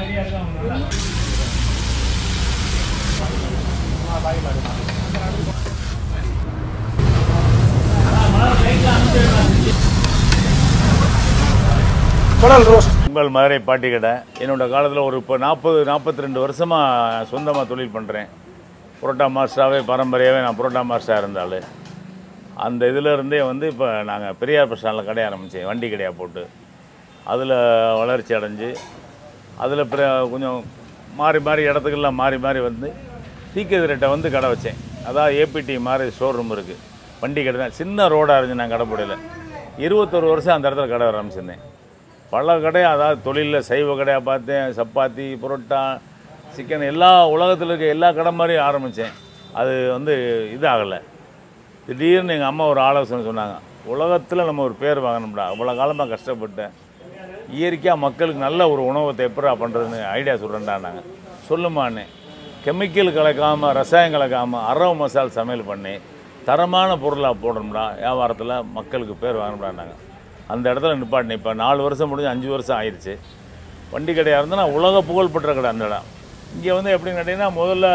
குடல் ரோஸ்ட் உங்கள் மதுரை பாட்டி கடை என்னோட காலத்தில் ஒரு இப்போ நாற்பது நாற்பத்தி ரெண்டு வருஷமாக சொந்தமாக தொழில் பண்ணுறேன் புரோட்டா மாஸ்டராகவே பாரம்பரியாகவே நான் புரோட்டா மாஸ்டராக இருந்தாள் அந்த இதில் இருந்தே வந்து இப்போ நாங்கள் பெரியார் பஸ் ஸ்டாண்டில் கடை ஆரம்பித்தேன் வண்டி கடையாக போட்டு அதில் வளர்ச்சி அடைஞ்சு அதில் பிற கொஞ்சம் மாறி மாறி இடத்துக்கெல்லாம் மாறி மாறி வந்து தீக்கதிரட்டை வந்து கடை வச்சேன் அதாவது ஏபிடி மாதிரி ஸ்டோர் ரூம் இருக்குது வண்டி கடை தான் சின்ன ரோடாக இருந்துச்சு நான் கடை போடையில் இருபத்தொரு வருஷம் அந்த இடத்துல கடை ஆரம்பிச்சிருந்தேன் பல கடை அதாவது தொழிலில் சைவ கடையாக பார்த்தேன் சப்பாத்தி புரோட்டா சிக்கன் எல்லா உலகத்தில் இருக்க எல்லா கடை மாதிரியும் ஆரம்பித்தேன் அது வந்து இதாகலை திடீர்னு எங்கள் அம்மா ஒரு ஆலோசனை சொன்னாங்க உலகத்தில் நம்ம ஒரு பேர் வாங்கணும்டா அவ்வளோ காலமாக கஷ்டப்பட்டேன் இயற்கையாக மக்களுக்கு நல்ல ஒரு உணவத்தை எப்படா பண்ணுறதுன்னு ஐடியா சொல்கிறேன்டா நாங்கள் சொல்லுமான்னு கெமிக்கல் கலக்காமல் ரசாயனம் கலக்காமல் அரவு மசால் சமையல் பண்ணி தரமான பொருளாக போடணும்டா வியாபாரத்தில் மக்களுக்கு பேர் வாங்கணும்டா நாங்கள் அந்த இடத்துல நிப்பாட்டினேன் இப்போ நாலு வருஷம் முடிஞ்சு அஞ்சு வருஷம் ஆயிடுச்சு வண்டி கடையாக இருந்தால் நான் உலக புகழ்பெற்ற கடை அந்த இடம் இங்கே வந்து எப்படின்னு கேட்டிங்கன்னா முதல்ல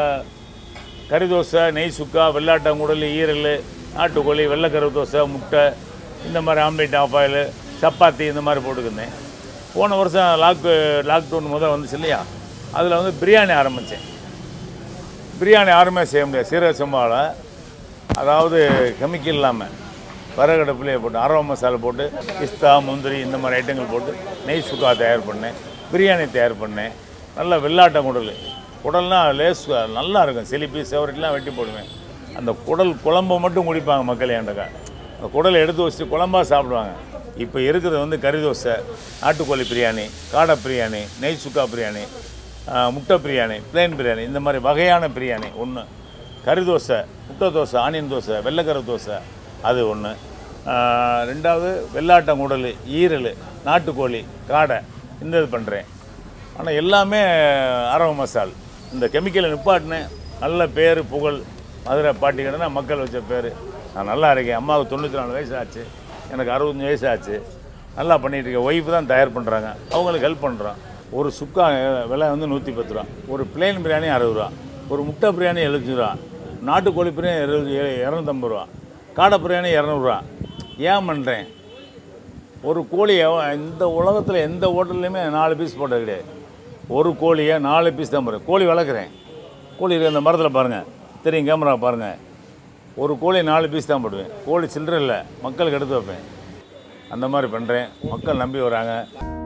கறி தோசை நெய் சுக்கா வெள்ளாட்டங்குடல் ஈரல் நாட்டுக்கோழி வெள்ளைக்கரு தோசை முட்டை இந்த மாதிரி ஆம்லேட் ஆஃப் ஆயில் சப்பாத்தி இந்த மாதிரி போட்டுக்கிருந்தேன் போன வருஷம் லாக் லாக்டவுன் முதல் வந்துச்சு இல்லையா அதில் வந்து பிரியாணி ஆரம்பித்தேன் பிரியாணி யாருமே செய்ய முடியாது சீரக சம்பாவில் அதாவது கெமிக்கல் இல்லாமல் விறகடுப்புலேயே போட்டு அரவ மசாலா போட்டு பிஸ்தா முந்திரி இந்த மாதிரி ஐட்டங்கள் போட்டு நெய் சுக்கா தயார் பண்ணேன் பிரியாணி தயார் பண்ணேன் நல்ல வெள்ளாட்ட குடல் குடல்னா லேஸ் நல்லா இருக்கும் செலிப்பி செவரெட்லாம் வெட்டி போடுவேன் அந்த குடல் குழம்பை மட்டும் குடிப்பாங்க மக்கள் என்கிட்ட அந்த குடலை எடுத்து வச்சுட்டு குழம்பா சாப்பிடுவாங்க இப்போ இருக்கிறது வந்து கறி தோசை நாட்டுக்கோழி பிரியாணி காடை பிரியாணி நெய் சுக்கா பிரியாணி ஆஹ், முட்டை பிரியாணி பிளேன் பிரியாணி இந்த மாதிரி வகையான பிரியாணி ஒன்று கறி தோசை முட்டை தோசை ஆனியன் தோசை வெள்ளைக்கரு தோசை அது ஒன்று ரெண்டாவது வெள்ளாட்டங்குடல் ஈரல் நாட்டுக்கோழி காடை இந்த இது பண்ணுறேன் ஆனால் எல்லாமே அரவ மசால் இந்த கெமிக்கலை நிப்பாட்டினேன் நல்ல பேர் புகழ் மதுரை பாட்டிக்கடைனா மக்கள் வச்ச பேர் நான் நல்லா இருக்கேன் அம்மாவுக்கு தொண்ணூற்றி நாலு வயசு ஆச்சு எனக்கு அறுபத்தஞ்சு வயசு ஆச்சு நல்லா பண்ணிகிட்டு இருக்கேன் ஒய்ஃபு தான் தயார் பண்ணுறாங்க அவங்களுக்கு ஹெல்ப் பண்ணுறோம் ஒரு சுக்கா விலை வந்து நூற்றி பத்து ரூபா ஒரு பிளேன் பிரியாணி அறுபது ரூபா ஒரு முட்டை பிரியாணி எழுபத்தஞ்சு ரூபா நாட்டுக்கோழி பிரியாணி இருபது இரநூத்தம்பது ரூபா காடை பிரியாணி இரநூறுவா ஏன் பண்ணுறேன் ஒரு கோழியை இந்த உலகத்தில் எந்த ஹோட்டல்லையுமே நாலு பீஸ் போட்டது கிடையாது ஒரு கோழியை நாலு பீஸ் தான் போடுறேன் கோழி வளர்க்குறேன் கோழி இருக்கு, அந்த மரத்தில் பாருங்கள் தெரியும் கேமரா பாருங்கள் ஒரு கோழி நாலு பீஸ் தான் போடுவேன் கோழி சில்லறை இல்லை மக்களுக்கு எடுத்து வைப்பேன் அந்த மாதிரி பண்ணுறேன் மக்கள் நம்பி வராங்க